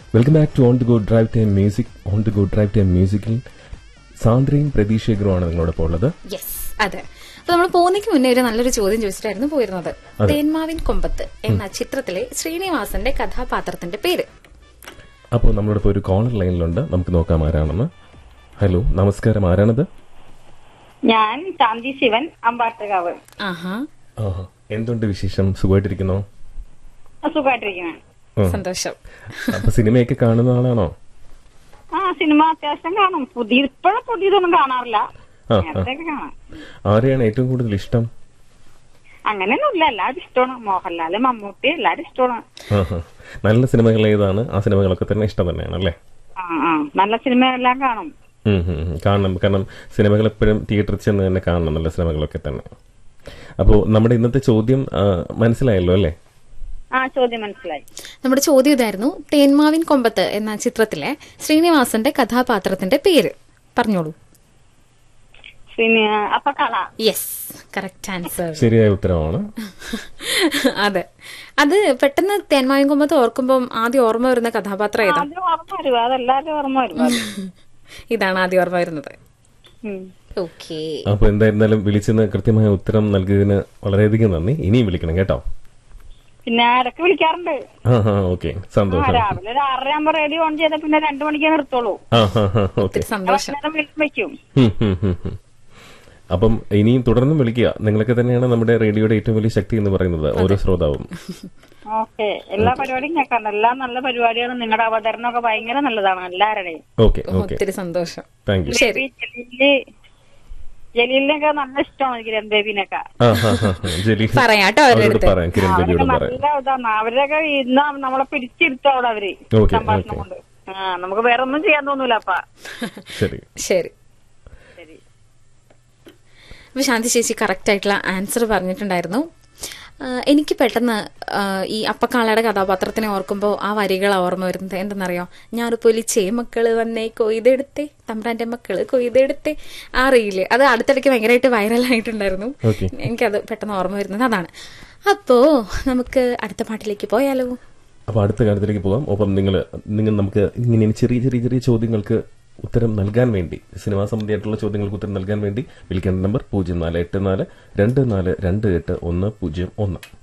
Welcome back to on the go drive time music on the go drive time മ്യൂസിക്കിൽ സാന്ദ്രയും പ്രതീക്ഷകരുമാണ് നിങ്ങളോടൊപ്പം ഉള്ളത് യെസ് അതെ അപ്പൊ നമ്മൾ പോകുന്നതിന് മുന്നേ ഒരു നല്ലൊരു ചോദ്യം ചോദിച്ചിട്ടായിരുന്നു പോയിരുന്നത് അതെ. തേന്മാവിൻ കൊമ്പത്ത് എന്ന ചിത്രത്തിലെ ശ്രീനിവാസന്റെ കഥാപാത്രത്തിന്റെ പേര് അപ്പോൾ നമ്മളോടൊപ്പം ഒരു കോളർ ലൈനിലുണ്ട് നമുക്ക് നോക്കാം ആരാണെന്ന് ഹലോ നമസ്കാരം ആരാണത് ഞാൻ ശാന്തി ശിവൻ അമ്പാട്ടുകാവ് ആഹാ ആഹാ. എന്തുണ്ട് വിശേഷം സുഖമായിട്ടിരിക്കുന്നോ സുഖമായിട്ടിരിക്കുന്നത് ഉം. സന്തോഷം അപ്പൊ സിനിമയൊക്കെ കാണുന്ന ആളാണോ ആ സിനിമ അത്യാവശ്യം കാണും പുതിയ ഇപ്പോഴും പുതിയതൊന്നും കാണാറില്ല ആ, ആ. നേരത്തെയൊക്കെ കാണാം ആരെയാണ് ഏറ്റവും കൂടുതൽ ഇഷ്ടം അങ്ങനെയൊന്നുമില്ല എല്ലാവരും ഇഷ്ടമാണ് മോഹൻലാല് മമ്മൂട്ടി എല്ലാരും ഇഷ്ടമാണ് ആഹാ. നല്ല സിനിമകൾ ഏതാണ് ആ സിനിമകളൊക്കെ തന്നെ ഇഷ്ടം തന്നെയാണ് അല്ലേ ആ ആ നല്ല സിനിമയെല്ലാം കാണും ഉം, ഉം, ഉം. കാണണം കാരണം സിനിമകൾ എപ്പോഴും തിയേറ്ററിൽ ചെന്ന് തന്നെ കാണണം നല്ല സിനിമകളൊക്കെ തന്നെ അപ്പോൾ നമ്മുടെ ഇന്നത്തെ ചോദ്യം ആ, മനസ്സിലായല്ലോ അല്ലേ ആ ചോദ്യം മനസ്സിലായി നമ്മുടെ ചോദ്യം ഇതായിരുന്നു തേന്മാവിൻ കൊമ്പത്ത് എന്ന ചിത്രത്തിലെ ശ്രീനിവാസന്റെ കഥാപാത്രത്തിന്റെ പേര് പറഞ്ഞോളൂ പിന്നെ അപ്പൊ കള യെസ് കറക്റ്റ് ആൻസർ ശരിയായ ഉത്തരമാണ് അതെ അത് പെട്ടെന്ന് തേന്മാവിൻ കൊമ്പത്ത് ഓർക്കുമ്പോൾ ആദ്യം ഓർമ്മ വരുന്ന കഥാപാത്രം ഏതാ ആദ്യം ഓർമ്മ വരും അതെല്ലാരും ഓർമ്മ വരും അത്. ഇതാണ് ആദ്യം ഓർമ്മ വരുന്നത് ഉം. ഓക്കേ അപ്പൊ എന്തായിരുന്നാലും വിളിച്ചെന്ന് കൃത്യമായ ഉത്തരം നൽകിയതിന് വളരെയധികം നന്ദി ഇനിയും വിളിക്കണം കേട്ടോ പിന്നെ ഇടയ്ക്ക് വിളിക്കാറുണ്ട് ആ ഹാ ഓക്കെ ആ സന്തോഷം രാവിലെ ഒരു ആറര ആകുമ്പോ റേഡിയോ ഓൺ ചെയ്ത പിന്നെ രണ്ടു മണിക്കേ നിർത്തുള്ളൂ ആ ഹാ ഹാ ഓക്കെ ഒത്തിരി സന്തോഷം നേരം വിളിച്ച് വെക്കും ഹും, ഹും, ഹും, ഹും. അപ്പം ഇനിയും തുടർന്നും വിളിക്കുക നിങ്ങളൊക്കെ തന്നെയാണ് നമ്മുടെ റേഡിയോയുടെ ഏറ്റവും വലിയ ശക്തി എന്ന് പറയുന്നത് ഓരോ ശ്രോതാവും ഓക്കെ എല്ലാ പരിപാടിയും കേൾക്കാറുണ്ട് എല്ലാം നല്ല പരിപാടിയാണ് നിങ്ങളുടെ അവതരണമൊക്കെ ഭയങ്കര നല്ലതാണ് എല്ലാവരുടെയും ഓക്കെ ഓക്കെ ഒത്തിരി സന്തോഷം താങ്ക് യു ശരി ജലീല് ജലീലിനൊക്കെ നല്ല ഇഷ്ടമാണ് കിരൺ ബേബിനൊക്കെ ആ ഹാ ഹാ ഹാ. ജലീൽ പറയാട്ടോ അവരുടെ അവരോട് അടുത്ത്. പറയാം കിരൺ ബേബിയോട് അവരൊക്കെ പറയാം നല്ല ഇതാണ് അവരൊക്കെ ഇന്ന് നമ്മളെ പിടിച്ചിരുത്തും അവിടെ അവര് ഓക്കെ, സംഭാഷണം ഓക്കെ. കൊണ്ട് ആ നമുക്ക് വേറെ ഒന്നും ചെയ്യാൻ തോന്നൂല അപ്പ ശരി ശരി ശരി അപ്പൊ ശാന്തി ചേച്ചി കറക്റ്റ് ആയിട്ടുള്ള ആൻസർ പറഞ്ഞിട്ടുണ്ടായിരുന്നു ആ, എനിക്ക് പെട്ടെന്ന് ആ, ഈ അപ്പക്കാളയുടെ കഥാപാത്രത്തിനെ ഓർക്കുമ്പോൾ ആ വരികൾ ഓർമ്മ വരുന്നത് എന്തെന്നറിയോ ഞാൻ പൊലിച്ചേ മക്കള് വന്നേ കൊയ്തെടുത്തേ തമ്പ്രാന്റെ മക്കള് കൊയ്തെടുത്തേ ആ റീല് അത് അടുത്തിടയ്ക്ക് ഭയങ്കരമായിട്ട് വൈറലായിട്ടുണ്ടായിരുന്നു ഓക്കെ എനിക്കത് പെട്ടെന്ന് ഓർമ്മ വരുന്നത് അതാണ് അപ്പോ നമുക്ക് അടുത്ത പാട്ടിലേക്ക് പോയാലോ അപ്പൊ അടുത്ത കാര്യത്തിലേക്ക് പോകാം ഒപ്പം നിങ്ങൾ നിങ്ങൾ നമുക്ക് ഇങ്ങനെ ചെറിയ ചെറിയ ചെറിയ ചോദ്യങ്ങൾക്ക് ഉത്തരം നൽകാൻ വേണ്ടി സിനിമാ സംബന്ധിയായിട്ടുള്ള ചോദ്യങ്ങൾക്ക് ഉത്തരം നൽകാൻ വേണ്ടി വിളിക്കേണ്ട നമ്പർ പൂജ്യം നാല് എട്ട് നാല് രണ്ട് നാല് രണ്ട് എട്ട് ഒന്ന് പൂജ്യം ഒന്ന്